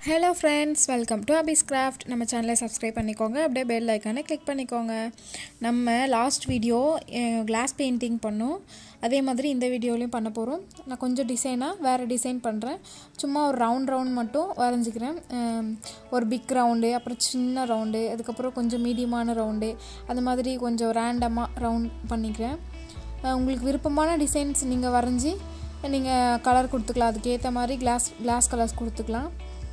hello friends welcome to Abi's craft நம்ம சேனலை subscribe பண்ணிக்கோங்க அப்படியே பெல் ஐக்கானை கிளிக் பண்ணிக்கோங்க நம்ம லாஸ்ட் வீடியோ கிளாஸ் பெயிண்டிங் பண்ணோம் அதே மாதிரி இந்த வீடியோலையும் பண்ண போகிறோம் நான் கொஞ்சம் டிசைனாக வேறு டிசைன் பண்ணுறேன் சும்மா ஒரு ரவுண்ட் ரவுண்ட் மட்டும் வரைஞ்சிக்கிறேன் அம், ஒரு பிக் ரவுண்டு அப்புறம் சின்ன ரவுண்டு அதுக்கப்புறம் கொஞ்சம் மீடியமான ரவுண்டு அந்த மாதிரி கொஞ்சம் ரேண்டமாக ரவுண்ட் பண்ணிக்கிறேன் அஹ், உங்களுக்கு விருப்பமான டிசைன்ஸ் நீங்கள் வரைஞ்சி நீங்கள் கலர் கொடுத்துக்கலாம் அதுக்கு ஏற்ற மாதிரி கிளாஸ் கிளாஸ் கலர்ஸ் கொடுத்துக்கலாம்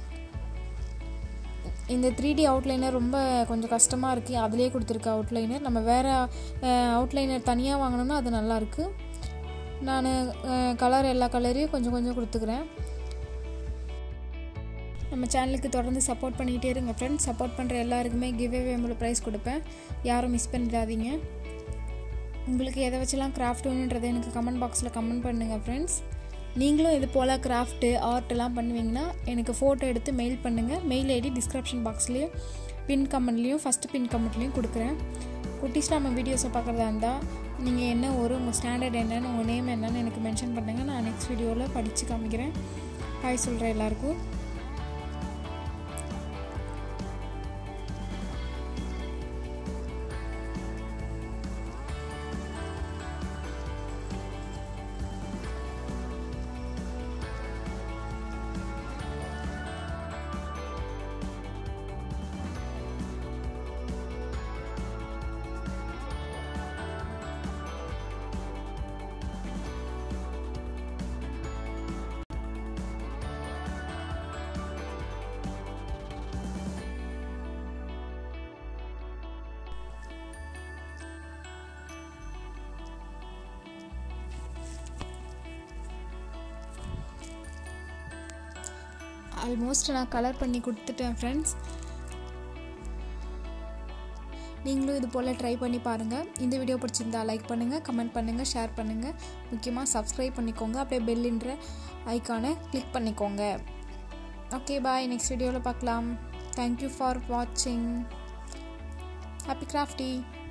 இந்த த்ரீ டி அவுட்லைனர் ரொம்ப கொஞ்சம் கஷ்டமாக இருக்குது அதிலே கொடுத்துருக்க அவுட்லைனர் நம்ம வேறு அவுட்லைனர் தனியாக வாங்கினோம்னா அது நல்லாயிருக்கு நான் கலர் எல்லா கலரையும் கொஞ்சம் கொஞ்சம் கொடுத்துக்கிறேன் நம்ம சேனலுக்கு தொடர்ந்து சப்போர்ட் பண்ணிகிட்டே இருங்க ஃப்ரெண்ட்ஸ் சப்போர்ட் பண்ணுற எல்லாருக்குமே கிவ் அவே மூலம் ப்ரைஸ் கொடுப்பேன் யாரும் மிஸ் பண்ணிடாதீங்க உங்களுக்கு எதை வச்செல்லாம் கிராஃப்ட் வேணுன்றதை எனக்கு கமெண்ட் பாக்ஸில் கமெண்ட் பண்ணுங்கள் ஃப்ரெண்ட்ஸ் நீங்களும் இது போல் கிராஃப்ட்டு ஆர்ட்லாம் பண்ணுவீங்கன்னா எனக்கு ஃபோட்டோ எடுத்து மெயில் பண்ணுங்கள் மெயில் ஐடி டிஸ்கிரிப்ஷன் பாக்ஸ்லேயும் பின் கமெண்ட்லேயும் ஃபஸ்ட்டு பின் கமெண்ட்லேயும் கொடுக்குறேன் குட்டீஸ் நம்ம வீடியோஸை பார்க்குறதா இருந்தால் நீங்கள் என்ன ஒரு உங்கள் ஸ்டாண்டர்ட் என்னன்னு உங்கள் நேம் என்னன்னு எனக்கு மென்ஷன் பண்ணுங்கள் நான் நெக்ஸ்ட் வீடியோவில் படித்து காமிக்கிறேன் ஹாய் சொல்கிறேன் எல்லாருக்கும் ஆல்மோஸ்ட் நான் கலர் பண்ணி கொடுத்துட்டேன் ஃப்ரெண்ட்ஸ் நீங்களும் இது போல் ட்ரை பண்ணி பாருங்கள் இந்த வீடியோ பிடிச்சிருந்தா லைக் பண்ணுங்கள் கமெண்ட் பண்ணுங்கள் ஷேர் பண்ணுங்கள் முக்கியமாக சப்ஸ்கிரைப் பண்ணிக்கோங்க அப்படியே பெல்லின்ற ஐக்கானை கிளிக் பண்ணிக்கோங்க ஓகே பாய் நெக்ஸ்ட் வீடியோவில் பார்க்கலாம் தேங்க்யூ ஃபார் வாட்சிங் ஹாப்பி கிராஃப்டி